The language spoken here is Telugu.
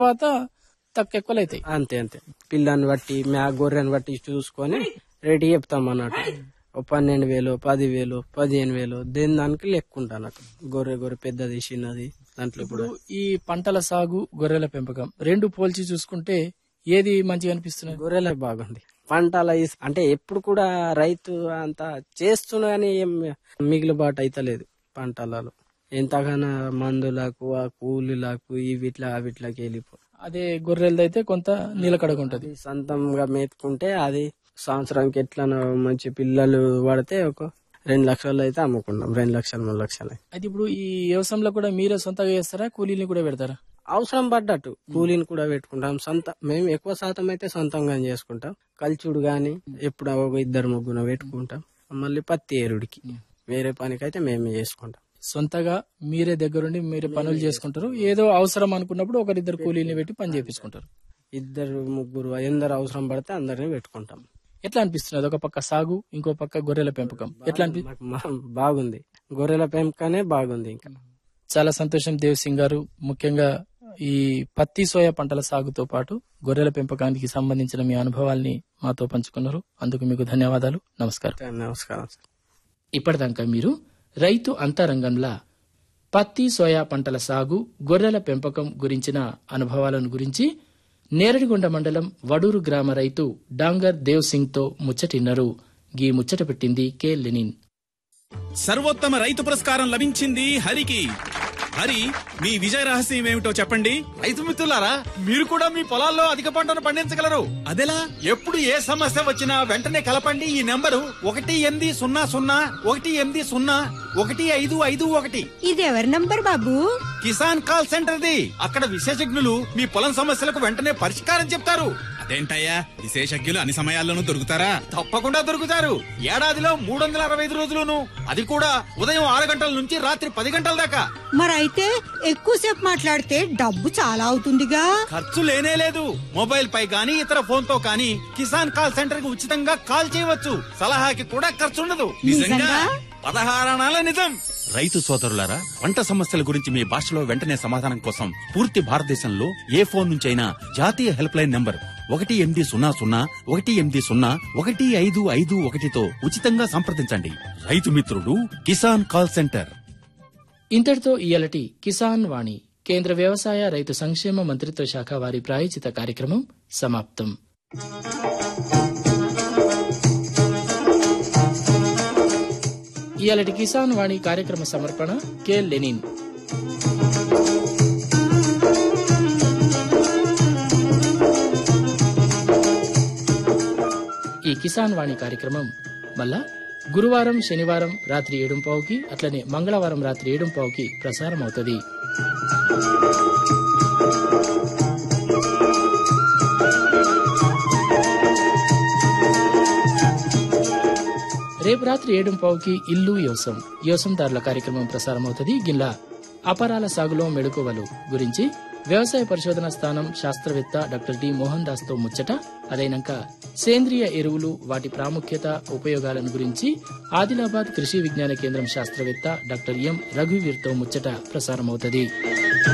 తర్వాత తక్కువ ఎక్కువలు అవుతాయి అంతే అంతే పిల్లని బట్టి మ్యా గొర్రెని బట్టి చూసుకొని రేటు చెప్తాం అన్నట్టు ఓ పన్నెండు వేలు పదివేలు పదిహేను వేలు దేని దానికి లెక్కుంటా నాకు గొర్రె గొర్రె పెద్దది చిన్నది దాంట్లో ఇప్పుడు ఇప్పుడు ఈ పంటల సాగు గొర్రెల పెంపకం రెండు పోల్చి చూసుకుంటే ఏది మంచిగా అనిపిస్తున్నది గొర్రెలే బాగుంది పంటల ఇస్- అంటే ఎప్పుడు కూడా రైతు అంత చేస్తున్నా కానీ ఏం మిగిలిబాటు అయితలేదు పంటలలో ఎంతగానో మందులకు ఆ కూలీలకు ఇవిట్లా అవిట్లకి వెళ్ళిపో అదే గొర్రెలది అయితే కొంత నిలకడగా ఉంటది అది సొంతంగా మేపుకుంటే అది సంవత్సరానికి ఎట్లా మంచి పిల్లలు పడితే ఒక రెండు లక్షలు అయితే అమ్ముకుంటాం రెండు లక్షలు మూడు లక్షలు అయితే ఇప్పుడు ఈ వ్యవసాయంలో కూడా మీరే సొంతంగా చేస్తారా కూలీని కూడా పెడతారా అవసరం పడ్డట్టు కూలీని కూడా పెట్టుకుంటాం సొంత మేము ఎక్కువ శాతం అయితే సొంతంగా చేసుకుంటాం కల్చుడు గాని ఎప్పుడు ఒక ఇద్దరు ముగ్గురు పెట్టుకుంటాం మళ్ళీ పత్తి ఏరుడికి వేరే పనికైతే మేమే చేసుకుంటాం సొంతగా మీరే దగ్గరుండి మీరే పనులు చేసుకుంటారు ఏదో అవసరం అనుకున్నప్పుడు ఒకరిద్దరు కూలీని పెట్టి పని చేపించుకుంటారు ఇద్దరు ముగ్గురు ఎందరు అవసరం పడితే అందరిని పెట్టుకుంటాం ఎట్లా అనిపిస్తున్నది ఒక పక్క సాగు ఇంకో పక్క గొర్రెల పెంపకం ఎట్లా అనిపి మాకు మా- బాగుంది గొర్రెల పెంపకనే బాగుంది ఇంకా చాలా సంతోషం దేవ్ సింగ్ గారు ముఖ్యంగా ఈ పత్తి సోయా పంటల సాగుతో పాటు గొర్రెల పెంపకానికి సంబంధించిన మీ అనుభవాల్ని మాతో పంచుకున్నారు అందుకు మీకు ధన్యవాదాలు నమస్కారం నమస్కారం సార్ ఇప్పటిదాకా మీరు రైతు అంతరంగంలా పత్తి సోయా పంటల సాగు గొర్రెల పెంపకం గురించిన అనుభవాలను గురించి నేరడిగొండ మండలం వడూరు గ్రామ రైతు డాంగర్ దేవ్ సింగ్ తో ముచ్చటిన్నారు గీ ముచ్చట పెట్టింది కె లెనిన్ సర్వోత్తమ రైతు పురస్కారం లభించింది హరికి హరి మీ విజయ రహస్యం ఏమిటో చెప్పండి రైతు మిత్రులారా మీరు కూడా మీ పొలాల్లో అధిక పంటను పండించగలరు అదెలా ఎప్పుడు ఏ సమస్య వచ్చినా వెంటనే కలపండి ఈ నెంబరు ఒకటి ఎనిమిది సున్నా సున్నా ఒకటి ఎనిమిది సున్నా ఒకటి ఐదు ఐదు ఒకటి ఇది ఎవరి నంబర్ బాబు కిసాన్ కాల్ సెంటర్ ది అక్కడ విశేషజ్ఞులు మీ పొలం సమస్యలకు వెంటనే పరిష్కారం చెప్తారు అదేంటయ్యా విశేషజ్ఞులు అన్ని సమయాల్లోనూ దొరుకుతారా తప్పకుండా దొరుకుతారు ఏడాదిలో మూడు వందల అరవై ఐదు రోజులును అది కూడా ఉదయం ఆరు గంటల నుంచి రాత్రి పది గంటల దాకా మరైతే ఎక్కువసేపు మాట్లాడితే డబ్బు చాలా అవుతుందిగా ఖర్చు లేనే లేదు మొబైల్ పై గానీ ఇతర ఫోన్ తో కానీ కిసాన్ కాల్ సెంటర్ కి ఉచితంగా కాల్ చేయవచ్చు సలహాకి కూడా ఖర్చు ఉండదు నిజంగా? పదహారణాల నిజం రైతు సోదరులారా పంట సమస్యల గురించి మీ భాషలో వెంటనే సమాధానం కోసం పూర్తి భారతదేశంలో ఏ ఫోన్ నుంచైనా జాతీయ హెల్ప్ లైన్ నంబర్ ఒకటి ఎనిమిది సున్నా సున్నా ఒకటి ఎనిమిది సున్నా ఒకటి ఐదు ఐదు ఒకటితో ఉచితంగా సంప్రదించండి రైతు మిత్రుడు కిసాన్ కాల్ సెంటర్ ఇంతటితో ఇయలటి కిసాన్ వాణి కేంద్ర వ్యవసాయ రైతు సంక్షేమ మంత్రిత్వ శాఖ వారి ప్రాయోజిత కార్యక్రమం సమాప్తం ఇయలటి కిసాన్ వాణి కార్యక్రమ సమర్పణ కె లెనిన్ ఈ కిసాన్ వాణి కార్యక్రమం మళ్ళా గురువారం శనివారం రాత్రి ఏడుంపావుకి అట్లనే మంగళవారం రాత్రి ఏడుంపావుకి ప్రసారం అవుతుంది రేపు రాత్రి ఏడుంపావుకి ఇల్లు యోసం యోసందారుల కార్యక్రమం ప్రసారం అవుతుంది గిల్లా అపరాల సాగులో మెడుకోవలు గురించి వ్యవసాయ పరిశోధన స్థానం శాస్త్రవేత్త డాక్టర్ డి మోహన్ దాస్ తో ముచ్చట అదైనాక సేంద్రియ ఎరువులు వాటి ప్రాముఖ్యత ఉపయోగాలను గురించి ఆదిలాబాద్ కృషి విజ్ఞాన కేంద్రం శాస్త్రవేత్త డాక్టర్ ఎం రఘువీర్ తో ముచ్చట ప్రసారం అవుతుంది